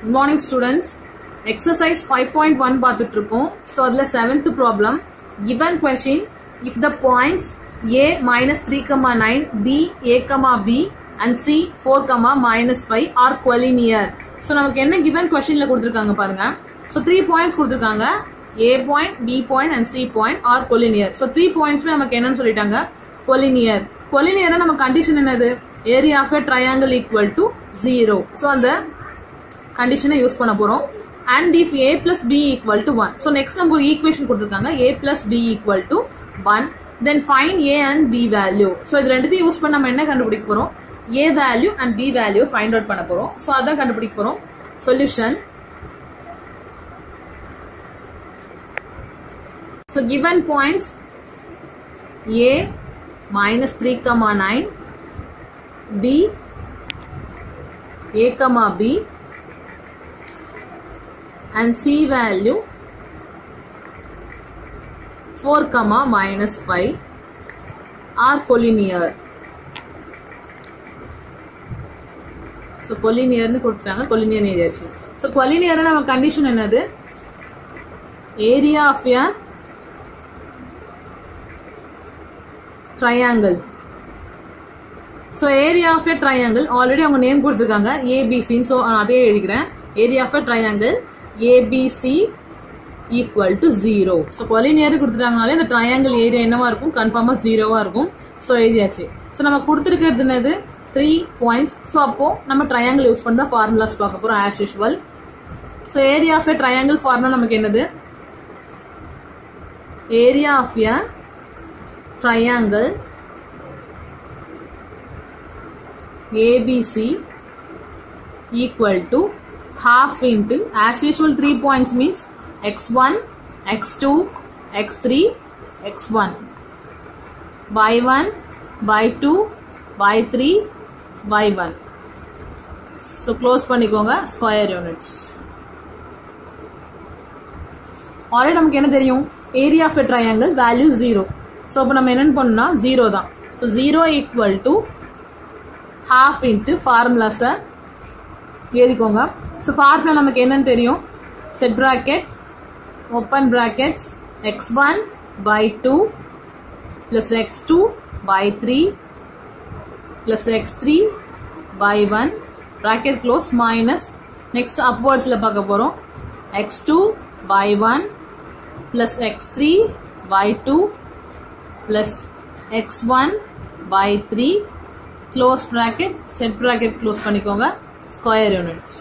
good morning students exercise five point one பார்த்துட்டு இருக்கோம் so அதில் seventh problem given question if the points A minus three comma nine B a comma b and C four comma minus five are collinear so நமக்கு என்ன given கொஷினில் கொடுத்துருக்காங்க பாருங்க so three points கொடுத்துருக்காங்க A point B point and C point are collinear so three பாயிண்ட்ஸ்மே நமக்கு என்னன்னு சொல்லிட்டாங்க கொலினியர் கொலினியர் நம்ம கண்டிஷன் என்னது area of a triangle equal to zero so அந்த கண்டிஷனை யூஸ் பண்ண போறோம் and if a plus b equal to one so next நம்ம ஒரு ஈக்குவேஷன் கொடுத்துருக்காங்க a plus b equal to one then find a and b value so இது ரெண்டுத்தையும் use பண்ண நம்ம என்ன கண்டுபிடிக்க போறோம் a value and b value find out பண்ண போறோம் ஸோ அதான் கண்டுபிடிக்க போறோம் solution so given points A minus three comma nine B a comma b and c value 4 comma minus 5 are collinear so கொலினியர்னு கொடுத்துட்டாங்க கொலினியர் ஏரியாச்சு ஸோ கொலினியர் நம்ம condition என்னது area of a triangle so area of a triangle already அவங்க name கொடுத்துருக்காங்க ஏபிசின்னு so அதே எழுதிக்கிறேன் area of a triangle ABC equal to zero so collinear கொடுத்துட்டாங்கனாலே இந்த ட்ரையாங்கிள் ஏரியா என்னவா இருக்கும் கன்ஃபார்மாக ஜீரோவா இருக்கும் ஸோ எழுதியாச்சு ஸோ நம்ம கொடுத்துருக்கிறது என்னது த்ரீ பாயிண்ட்ஸ் ஸோ அப்போ நம்ம ட்ரையாங்கிள் யூஸ் பண்ணி தான் ஃபார்முலாஸ் பார்க்க போகிறோம் as usual so area of a triangle formula நமக்கு என்னது area of a triangle ABC equal to half into as usual 3 points means x1 x2 x3 x1 y1 y2 y3 y1 so close பண்ணிக்கோங்க square units already நமக்கு என்ன தெரியும் area of a triangle value zero so அப்போ நம்ம என்னென்னு பண்ணோம்னா zero தான் so zero equal to half into ஃபார்முலாஸை எழுதிக்கோங்க ஸோ ஃபார்முலா நமக்கு என்னன்னு தெரியும் set bracket open brackets x one by two plus x two by three plus x three by one bracket close minus next அப்வர்ட்ஸில் பார்க்க போகிறோம் x two by one plus x three by two plus x one by three close bracket set bracket close பண்ணிக்கோங்க square units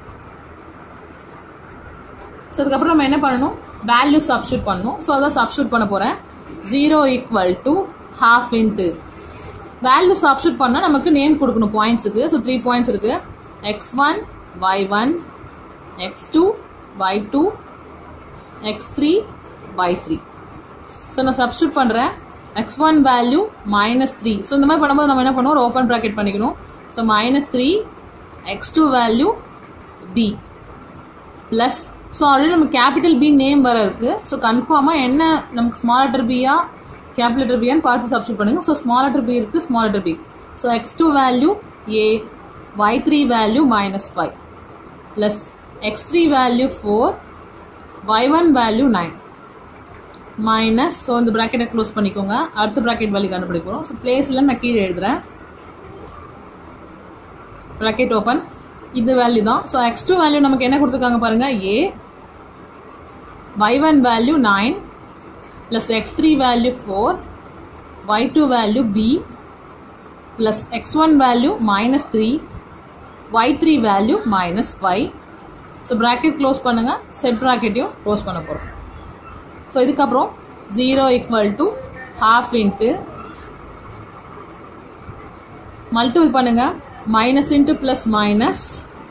so அதுக்கப்புறம் நம்ம என்ன பண்ணணும் value substitute பண்ணணும் so அதான் சப்ஸ்டியூட் பண்ண போகிறேன் zero equal to half into value substitute பண்ணால் நமக்கு நேம் கொடுக்கணும் பாயிண்ட்ஸுக்கு ஸோ த்ரீ பாயிண்ட்ஸ் இருக்கு x one y one x two y two x three y three so நான் சப்ஸ்டியூட் பண்ணுறேன் x one value minus three so இந்த மாதிரி பண்ணும்போது நம்ம என்ன பண்ணுவோம் ஒரு ஓப்பன் ப்ராக்கெட் பண்ணிக்கணும் so minus three x two value b plus so already நம்ம கேபிட்டல் பி நேம் வர இருக்கு ஸோ கன்ஃபார்மாக என்ன நமக்கு ஸ்மால் லெட்டர் பியா கேபிட்டல் லெட்டர் பியான்னு பார்த்து சப்ஸ்டியூட் பண்ணுங்க ஸோ ஸ்மால் லெட்டர் பி இருக்கு small letter b so x two value a y three value minus five plus x three value four y one value nine minus so இந்த ப்ராக்கெட்டை close பண்ணிக்கோங்க அடுத்த bracket value கண்டுபிடிக்க போகிறோம் so பிளேஸில் நான் கீழே எழுதுறேன் ப்ராக்கெட் ஓப்பன் இது வேல்யூ தான் ஸோ எக்ஸ் டூ வேல்யூ நமக்கு என்ன கொடுத்துருக்காங்க பாருங்க a y one value nine plus x three value four y two value b plus x one value minus three y three value minus five so bracket close பண்ணுங்கள் set ப்ராக்கெட்டையும் close பண்ண போகிறோம் so இதுக்கப்புறம் zero equal to half into multiple பண்ணுங்க minus into plus minus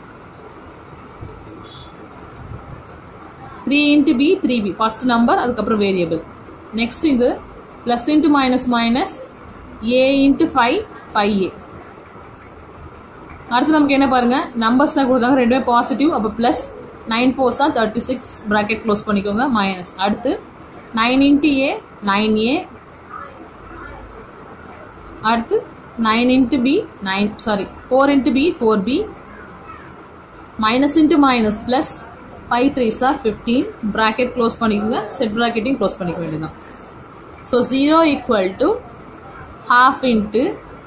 three into b three b first number அதுக்கப்புறம் variable next இது plus into minus minus a into five five a அடுத்து நமக்கு என்ன பாருங்க நம்பர்ஸ் தான் கொடுத்தாங்க ரெண்டுமே பாசிட்டிவ் அப்போ பிளஸ் நைன் ஃபோர்ஸா தேர்ட்டி சிக்ஸ் ப்ராக்கெட் க்ளோஸ் பண்ணிக்கோங்க மைனஸ் அடுத்து nine into a nine a அடுத்து nine into b nine sorry four into b four b minus into minus plus five three சார் ஃபிஃப்டீன் ப்ராக்கெட் க்ளோஸ் பண்ணிக்கோங்க set ப்ராக்கெட்டையும் close பண்ணிக்க வேண்டியதுதான் so zero equal to half into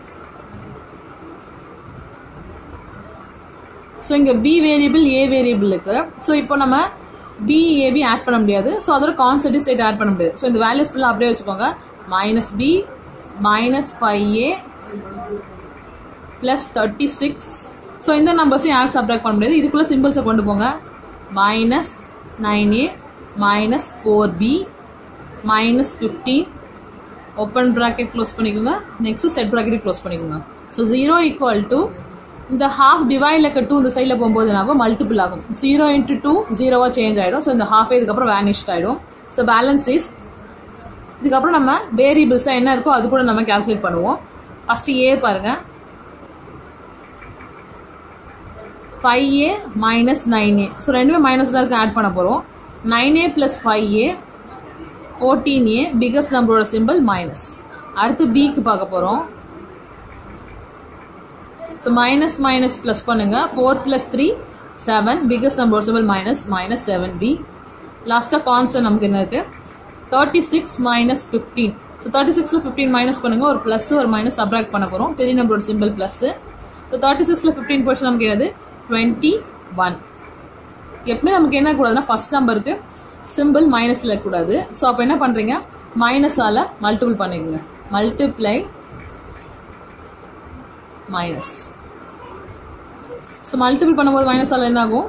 so இங்கே b variable a variable இருக்கு so இப்போ நம்ம B AB add பண்ண முடியாது ஸோ அதோட கான்செப்ட் ஸ்டேட் ஆட் பண்ண முடியாது ஸோ இந்த வேல்யூஸ் ஃபுல்லாக அப்படியே வச்சுக்கோங்க minus b minus five a plus thirty six so இந்த நம்பர்ஸையும் ஆட் சப்ராக்ட் பண்ண முடியாது இதுக்குள்ளே சிம்பிள்ஸை கொண்டு போங்க minus nine a minus four b minus fifteen open bracket close பண்ணிக்கோங்க நெக்ஸ்ட் செட் ப்ராக்கெட் க்ளோஸ் பண்ணிக்கோங்க ஸோ ஜீரோ ஈக்குவல் டு இந்த ஹாஃப் டிவைடில் இருக்க டூ இந்த சைடில் போகும்போது என்னாகும் மல்டிபிள் ஆகும் ஜீரோ இன்ட்டு டூ ஜீரோவாக சேஞ்ச் ஆகிடும் ஸோ இந்த ஹாஃப் இதுக்கப்புறம் வேனிஷ்ட் ஆகிடும் ஸோ பேலன்ஸ் இஸ் இதுக்கப்புறம் நம்ம வேரியபிள்ஸாக என்ன இருக்கோ அது கூட நம்ம கேல்குலேட் பண்ணுவோம் ஃபஸ்ட்டு ஏ பாருங்கள் five a minus nine a so ரெண்டுமே மைனஸ் தான் இருக்கு ஆட் பண்ண போகிறோம் nine a plus five a fourteen a biggest நம்பரோட சிம்பிள் மைனஸ் அடுத்து பிக்கு பார்க்க போகிறோம் ஸோ மைனஸ் மைனஸ் ப்ளஸ் பண்ணுங்க four plus three seven biggest number symbol minus minus seven b லாஸ்ட்டாக கான்சன் நமக்கு என்ன இருக்குது thirty six minus fifteen so thirty சிக்ஸில் ஃபிஃப்டீன் மைனஸ் பண்ணுங்க ஒரு ப்ளஸ் ஒரு மைனஸ் சப்ராக்ட் பண்ண போகிறோம் பெரிய நம்பரோட சிம்பிள் ப்ளஸ் ஸோ தேர்ட்டி சிக்ஸில் ஃபிஃப்டீன் போச்சு நமக்கு என்னது டுவெண்ட்டி ஒன் எப்பவுமே நமக்கு என்ன கூடாதுன்னா ஃபர்ஸ்ட் நம்பருக்கு சிம்பிள் மைனஸில் இருக்கக்கூடாது ஸோ அப்போ என்ன பண்ணுறீங்க மைனஸால் மல்டிபிள் பண்ணிக்கோங்க மல்டிப்ளை மைனஸ் ஸோ மல்டிபிள் பண்ணும்போது மைனஸால் என்ன ஆகும்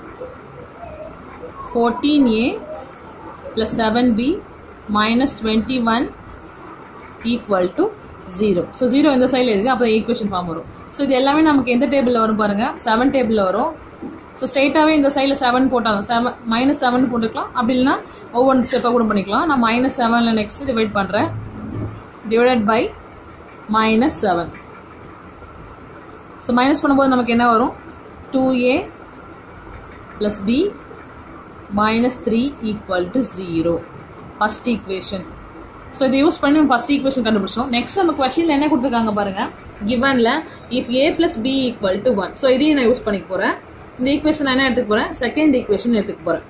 fourteen a plus seven b minus twenty one equal to zero so zero இந்த சைடில் இருக்குது அப்போ ஈக்குவேஷன் ஃபார்ம் வரும் ஸோ இது எல்லாமே நமக்கு எந்த டேபிளில் வரும் பாருங்கள் செவன் டேபிளில் வரும் ஸோ ஸ்ட்ரைட்டாகவே இந்த சைடில் செவன் போட்டாலும் செவன் மைனஸ் செவன் போட்டுக்கலாம் அப்படி இல்லைனா ஒவ்வொரு ஸ்டெப்பாக கூட பண்ணிக்கலாம் நான் மைனஸ் செவனில் நெக்ஸ்ட் டிவைட் பண்ணுறேன் divided by minus seven so minus பண்ணும்போது நமக்கு என்ன வரும் two a plus b minus three equal to zero first equation so இதை யூஸ் பண்ணி நம்ம ஃபஸ்ட் ஈக்குவேஷன் கண்டுபிடிச்சோம் நெக்ஸ்ட் நம்ம கொஸ்டினில் என்ன கொடுத்துருக்காங்க பாருங்க கிவனில் if a plus b equal to one so இதையும் நான் யூஸ் பண்ணிக்க போகிறேன் இந்த ஈக்குவேஷன் என்ன எடுத்துக்க போகிறேன் செகண்ட் ஈக்குவேஷன் எடுத்துக்க போகிறேன்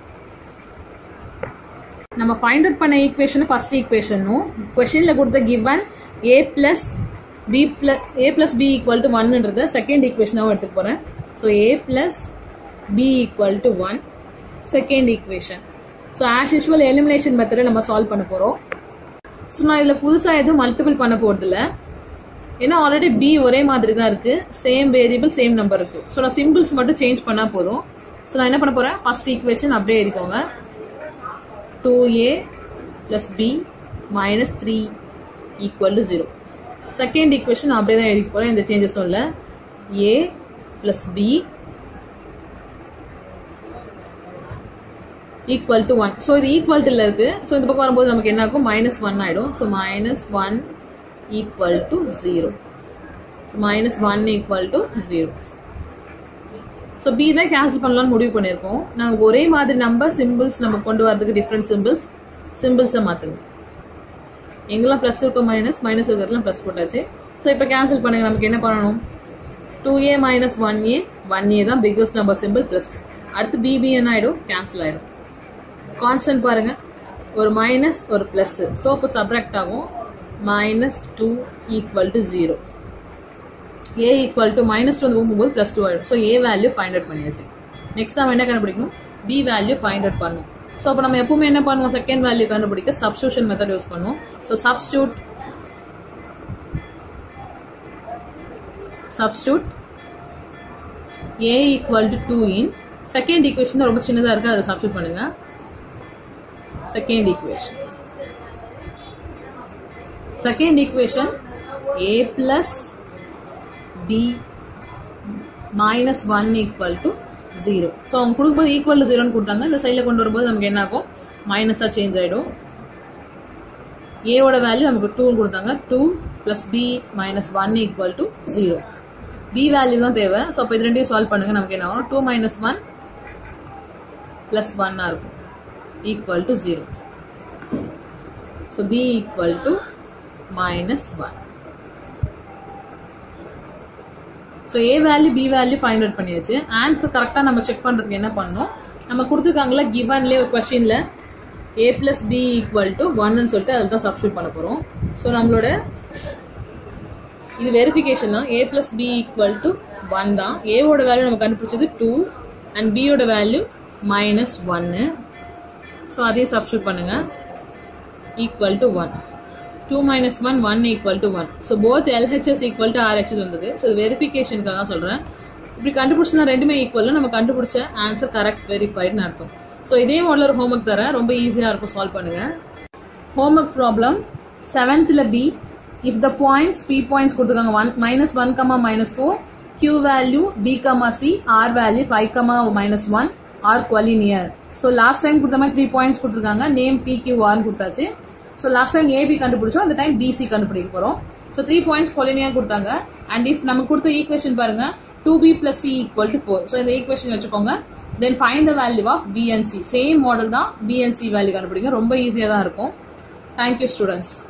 நம்ம ஃபைண்ட் அவுட் பண்ண ஈக்குவேஷன் ஃபர்ஸ்ட் ஈக்குவேஷனும் கொஸ்டினில் கொடுத்த given a plus b plus a plus b equal to ஒன்னுன்றத செகண்ட் ஈக்குவேஷனாகவும் எடுத்துக்க போகிறேன் so a plus b equal to one second equation so as usual elimination மெத்தடை நம்ம சால்வ் பண்ண போகிறோம் ஸோ நான் இதில் புதுசாக எதுவும் மல்டிபிள் பண்ண போகிறதில்ல ஏன்னா ஆல்ரெடி பி ஒரே மாதிரி தான் இருக்கு சேம் வேரியபிள் சேம் நம்பர் இருக்கு ஸோ நான் சிம்பிள்ஸ் மட்டும் சேஞ்ச் பண்ணால் போதும் ஸோ நான் என்ன பண்ண போகிறேன் ஃபர்ஸ்ட் ஈக்குவேஷன் அப்படியே எழுதிக்கோங்க two a plus b minus three equal to zero second equation அப்படியே தான் எழுதிக்க போகிறேன் இந்த சேஞ்சஸும் இல்லை a plus b equal to one so இது ஈக்குவல் டுல இருக்கு ஸோ இந்த பக்கம் வரும்போது நமக்கு என்ன ஆகும் மைனஸ் ஒன் ஆயிடும் so minus one equal to zero minus one equal to zero so b தான் கேன்சல் பண்ணலாம்னு முடிவு பண்ணியிருக்கோம் நாங்கள் ஒரே மாதிரி நம்பர் சிம்பிள்ஸ் நம்ம கொண்டு வரதுக்கு டிஃப்ரெண்ட் சிம்பிள்ஸ் சிம்பிள்ஸை மாற்றுங்க எங்கெல்லாம் ப்ளஸ் இருக்கும் மைனஸ் மைனஸ் இருக்கிறதுலாம் ப்ளஸ் போட்டாச்சு ஸோ இப்போ கேன்சல் பண்ணுங்க நமக்கு என்ன பண்ணணும் two a minus one a one a தான் பிக்கஸ்ட் நம்பர் சிம்பிள் ப்ளஸ் அடுத்து பிபி என்ன ஆகிடும் கேன்சல் ஆகிடும் கான்ஸ்டன்ட் பாருங்க ஒரு மைனஸ் ஒரு ப்ளஸ் ஸோ இப்போ சப்ராக்ட் ஆகும் minus two equal to zero a equal to minus two வந்து போகும்போது ப்ளஸ் டூ ஆகிடும் so a value find out பண்ணியாச்சு நெக்ஸ்ட் நம்ம என்ன கண்டுபிடிக்கணும் பி வேல்யூ ஃபைண்ட் அவுட் பண்ணணும் ஸோ அப்போ நம்ம எப்பவுமே என்ன பண்ணுவோம் செகண்ட் வேல்யூ கண்டுபிடிக்க சப்ஸ்டியூஷன் மெத்தட் யூஸ் பண்ணுவோம் so substitute substitute a equal to two in second equation ரொம்ப சின்னதாக இருக்குது அதை சப்ஸ்டியூட் பண்ணுங்க second equation second equation a plus b minus one equal to zero so அவங்க கொடுக்கும்போது ஈக்குவல் டு ஜீரோன்னு கொடுத்தாங்க இந்த சைடில் கொண்டு வரும்போது நமக்கு என்ன ஆகும் மைனஸாக சேஞ்ச் ஆகிடும் ஏவோட வேல்யூ நமக்கு டூன்னு கொடுத்தாங்க two plus b minus one equal to zero b value தான் தேவை ஸோ அப்போ இது ரெண்டையும் சால்வ் பண்ணுங்க நமக்கு என்ன ஆகும் டூ மைனஸ் ஒன் ப்ளஸ் ஒன்னாக இருக்கும் equal to zero so b equal to minus one so a value b value find out பண்ணியாச்சு ஆன்சர் கரெக்டாக நம்ம செக் பண்ணுறதுக்கு என்ன பண்ணணும் நம்ம கொடுத்துருக்காங்களா கிவன்லேயே ஒரு கொஷினில் a plus b equal to ஒன்னு சொல்லிட்டு அதில் தான் சப்ஸ்டியூட் பண்ண போகிறோம் ஸோ நம்மளோட இது வெரிஃபிகேஷன் தான் a plus b equal to one தான் ஏவோட வேல்யூ நம்ம கண்டுபிடிச்சது டூ அண்ட் பியோட வேல்யூ மைனஸ் ஒன்னு ஸோ அதையும் சப்ஸ்டியூட் பண்ணுங்க equal to one two minus one one equal to one so both LHS equal to RHS வந்தது ஸோ வெரிஃபிகேஷனுக்காக தான் சொல்கிறேன் இப்படி கண்டுபிடிச்சா ரெண்டுமே ஈக்குவல் நம்ம கண்டுபிடிச்ச ஆன்சர் கரெக்ட் வெரிஃபைடுன்னு அர்த்தம் ஸோ இதே மாடல் ஒரு ஹோம்ஒர்க் தரேன் ரொம்ப ஈஸியாக இருக்கும் சால்வ் பண்ணுங்க ஹோம்ஒர்க் ப்ராப்ளம் செவன்த்தில் b if the points p points கொடுத்துருக்காங்க one minus one comma minus four q value b comma c r value five comma minus one r collinear so last time கொடுத்த மாதிரி three points கொடுத்துருக்காங்க name p q ஆர்னு கொடுத்தாச்சு so last time AB கண்டுபிடிச்சோம் அந்த time PC கண்டுபிடிக்க போகிறோம் so three points கொலினியாக கொடுத்தாங்க அண்ட் இஃப் நமக்கு கொடுத்த ஈக்குவேஷன் பாருங்க two b plus c equal to four so இந்த ஈக்குவேஷன் வச்சுக்கோங்க then find the value of b and c same model தான் பிஎன்சி வேல்யூ கண்டுபிடிங்க ரொம்ப ஈஸியாக தான் இருக்கும் தேங்க்யூ ஸ்டூடெண்ட்ஸ்